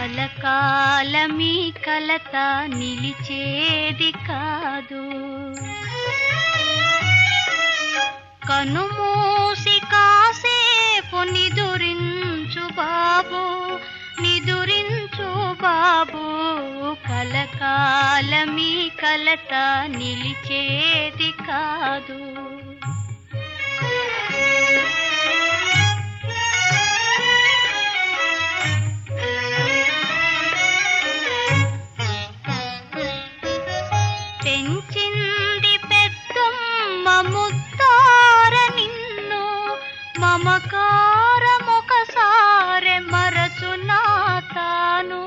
కలకాలమీ కలత నిలిచేది కాదు కనుమూసి కాసేపు నిదురించు బాబు నిదురించు బాబు కలకాలమీ కలత నిలిచేది కాదు పెంచింది పెద్దమ్మ ముద్దార నిన్ను మమకారమొకసారె మరచునా తాను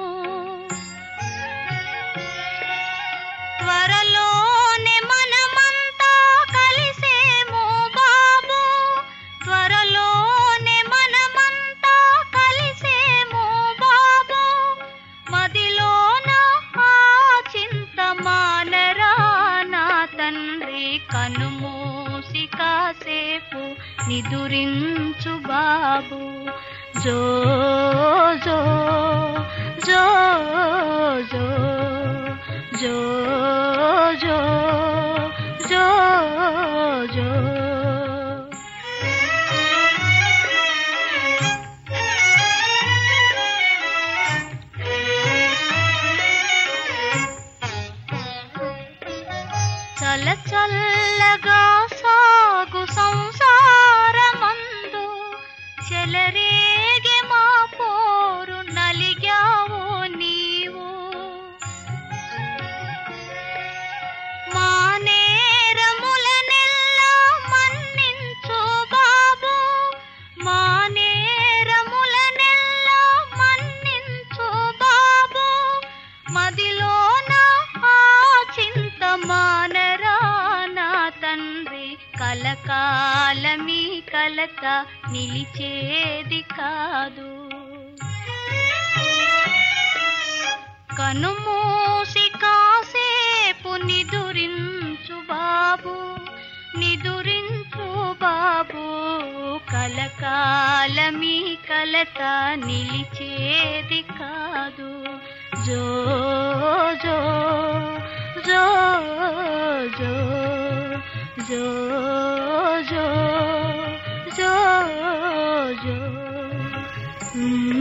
త్వరలోనే మనమంతా కలిసేమో బాబు త్వరలోనే మనమంతా కలిసేమో బాబు మదిలోన ఆ చింత మానరా నా తండ్రి కనుమూసి కాసేపు నిదురించు బాబు జో జో జో జో జో జో జో జో చల చల్లగా సాగు సంసారమందు చెలరేగే మా పోరు నలిగావు నీవు మా నేరములనెల్లా మన్నించు బాబు మా నేరములనెల్లా మన్నించు బాబు మదిలోన ఆ చింత మానరా నా తండ్రి కలకాలమీ కలత నిలిచేది కాదు కనుమూసి కాసేపు నిదురించు బాబు నిదురించు బాబు కలకాలమీ కలత నిలిచేది కాదు జో జో జో జో జో జో జో జో